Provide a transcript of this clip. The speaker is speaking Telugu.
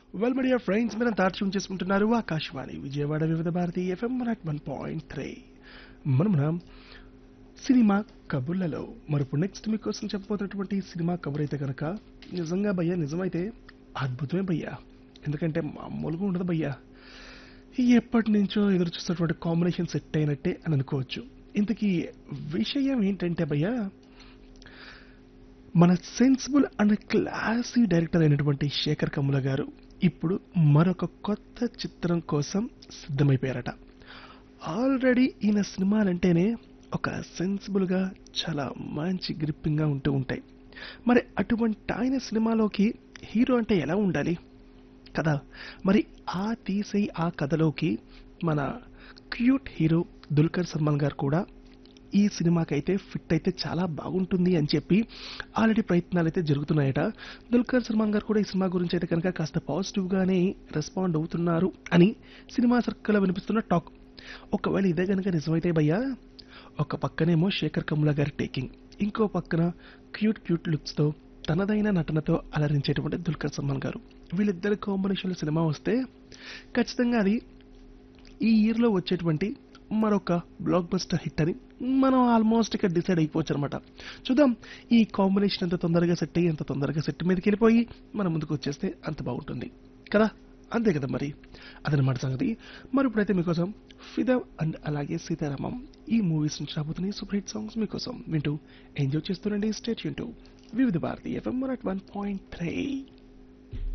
వెల్ మీడియా ఫ్రెండ్స్ మీరు తార్చూన్ చేసుకుంటున్నారు Akashvani Vijayawada Vividh Bharati FM one one point three మనం మనం సినిమా కబుర్లలో మరి ఇప్పుడు నెక్స్ట్ మీకోసం చెప్పబోతున్నటువంటి సినిమా కబుర్ అయితే కనుక నిజంగా భయ్యా నిజమైతే అద్భుతమే భయ్యా ఎందుకంటే మామూలుగా ఉండదు భయ్యా ఎప్పటి నుంచో ఎదురు చూస్తున్నటువంటి కాంబినేషన్ సెట్ అయినట్టే అని అనుకోవచ్చు ఇంతకీ విషయం ఏంటంటే భయ్యా మన సెన్సిబుల్ అండ్ క్లాసీ డైరెక్టర్ అయినటువంటి శేఖర్ కమ్ముల గారు ఇప్పుడు మరొక కొత్త చిత్రం కోసం సిద్ధమైపోయారట ఆల్రెడీ ఈయన సినిమాలంటేనే ఒక సెన్సిబుల్గా చాలా మంచి గ్రిప్పింగ్గా ఉంటూ ఉంటాయి మరి అటువంటి ఆయన సినిమాలోకి హీరో అంటే ఎలా ఉండాలి కదా మరి ఆ తీసే ఆ కథలోకి మన క్యూట్ హీరో దుల్కర్ సల్మాన్ గారు కూడా ఈ సినిమాకైతే ఫిట్ అయితే చాలా బాగుంటుంది అని చెప్పి ఆల్రెడీ ప్రయత్నాలు అయితే జరుగుతున్నాయట దుల్కర్ సల్మాన్ గారు కూడా ఈ సినిమా గురించి అయితే కనుక కాస్త పాజిటివ్గానే రెస్పాండ్ అవుతున్నారు అని సినిమా సర్కిల్లో వినిపిస్తున్న టాక్ ఒకవేళ ఇదే కనుక నిజమైతే భయ్యా ఒక పక్కనేమో శేఖర్ కమ్ముల గారి టేకింగ్ ఇంకో పక్కన క్యూట్ క్యూట్ లుక్స్తో తనదైన నటనతో అలరించేటువంటి దుల్కర్ సల్మాన్ గారు వీళ్ళిద్దరి కాంబినేషన్లో సినిమా వస్తే ఖచ్చితంగా అది ఈ ఇయర్లో వచ్చేటువంటి మరొక బ్లాక్ బస్టర్ హిట్ అని మనం ఆల్మోస్ట్ ఇక్కడ డిసైడ్ అయిపోవచ్చు అనమాట చూద్దాం ఈ కాంబినేషన్ ఎంత తొందరగా సెట్ అయ్యి ఎంత తొందరగా సెట్ మీదకి వెళ్ళిపోయి మన ముందుకు వచ్చేస్తే అంత బాగుంటుంది కదా అంతే కదా మరి అదనమాట సంగతి మరి ఇప్పుడైతే మీకోసం ఫిదా అండ్ అలాగే సీతారామం ఈ మూవీస్ నుంచి రాబోతున్నాయి సూపర్ హిట్ సాంగ్స్ మీకోసం వింటూ ఎంజాయ్ చేస్తుండండి స్టేట్ వింటూ Vividh Bharati FM one point three